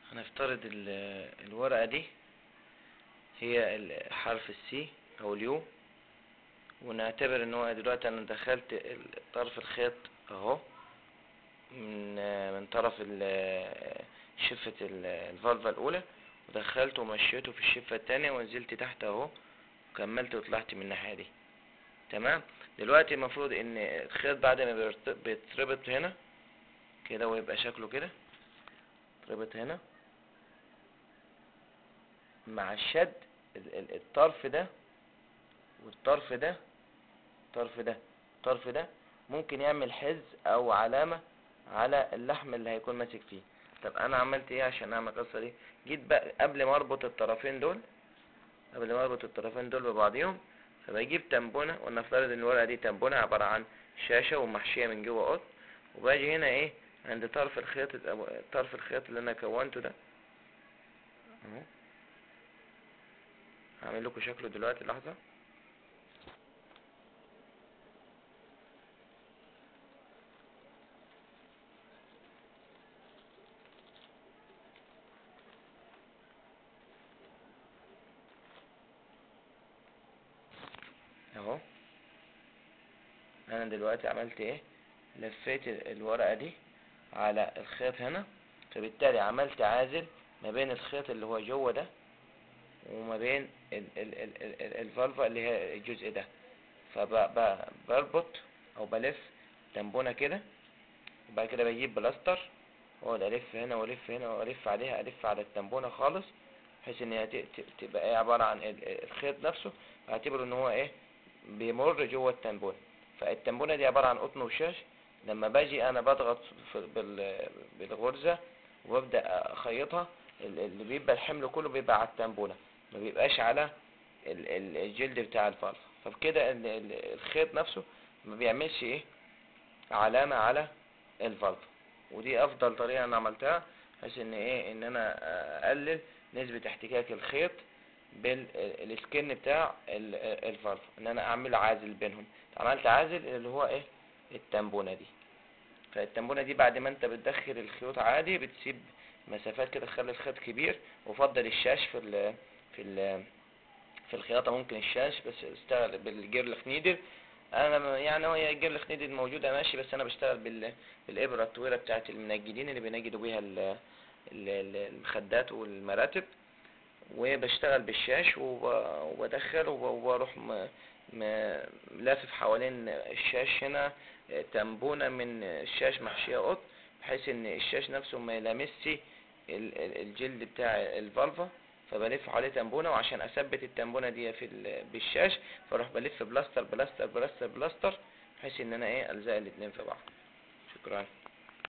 هنفترض ال- الورقة دي هي ال- حرف السي او اليو ونعتبر ان هو دلوقتي انا دخلت ال- طرف الخيط اهو من من طرف ال- شفة ال- الفالفة الاولى ودخلته ومشيته في الشفة التانية ونزلت تحت اهو وكملت وطلعت من الناحية دي تمام دلوقتي المفروض ان الخيط بعد ما بيرت- بيتربط هنا كده ويبقى شكله كده يتربط هنا مع الشد ال- ال- الطرف ده والطرف ده الطرف ده الطرف ده ممكن يعمل حز او علامة على اللحم اللي هيكون ماسك فيه طب انا عملت ايه عشان اعمل القصة دي جيت بقى قبل ما اربط الطرفين دول قبل ما اربط الطرفين دول ببعضيهم فبجيب تنبونة ونفترض ان الورقة دي تنبونة عبارة عن شاشة ومحشية من جوه قط وباجي هنا ايه عند طرف الخيط طرف الخيط اللي انا كونته ده اهو هعمل لكم شكله دلوقتي لحظة اهو انا دلوقتي عملت ايه لفيت ال- الورقة دي على الخيط هنا فبالتالي عملت عازل ما بين الخيط اللي هو جوه ده وما بين ال ال ال ال ال الفالفا اللي هي الجزء ده فبربط او بلف تنبونة كده وبعد كده بجيب بلاستر واقعد الف هنا والف هنا والف عليها الف على التنبونة خالص بحيث ان هي ت- ت- تبقى ايه عبارة عن ال- ال- الخيط نفسه اعتبره ان هو ايه بيمر جوه التنبونة فالتنبونة دي عبارة عن قطن وشاش لما باجي انا بضغط في- بال- بالغرزة وابدأ اخيطها ال- اللي بيبقى الحمل كله بيبقى على التنبونة ما بيبقاش على ال- ال- الجلد بتاع الفالفا فبكده ال- ال- الخيط نفسه ما بيعملش ايه علامة على الفالفا ودي افضل طريقة انا عملتها بحيث ان ايه ان انا اقلل نسبة احتكاك الخيط بالسكن بتاع ال- الفالفا ان انا اعمل عازل بينهم عملت عازل اللي هو ايه التنبونة دي فالتنبونة دي بعد ما انت بتدخل الخيوط عادي بتسيب مسافات كده تخلي الخيط كبير وفضل الشاش في ال في ال في الخياطة ممكن الشاش بس اشتغل بالجيرلخ نيدل انا م- يعني هو الجيرلخ نيدل موجودة ماشي بس انا بشتغل بال بالابرة الطويلة بتاعت المنجدين اللي بينجدوا بيها ال- ال- ال- المخدات والمراتب وبشتغل بالشاش وب- وبدخل وب- وبروح م- م- لافف حوالين الشاش هنا تنبونة من الشاش محشية قط بحيث ان الشاش نفسه ما يلامسش ال- ال- الجلد بتاع الفالفا فبلف عليه تنبونة وعشان اثبت التنبونة دي في ال- بالشاش فاروح بلف بلاستر بلاستر بلاستر بلاستر بحيث ان انا ايه الزق الاتنين في بعض شكرا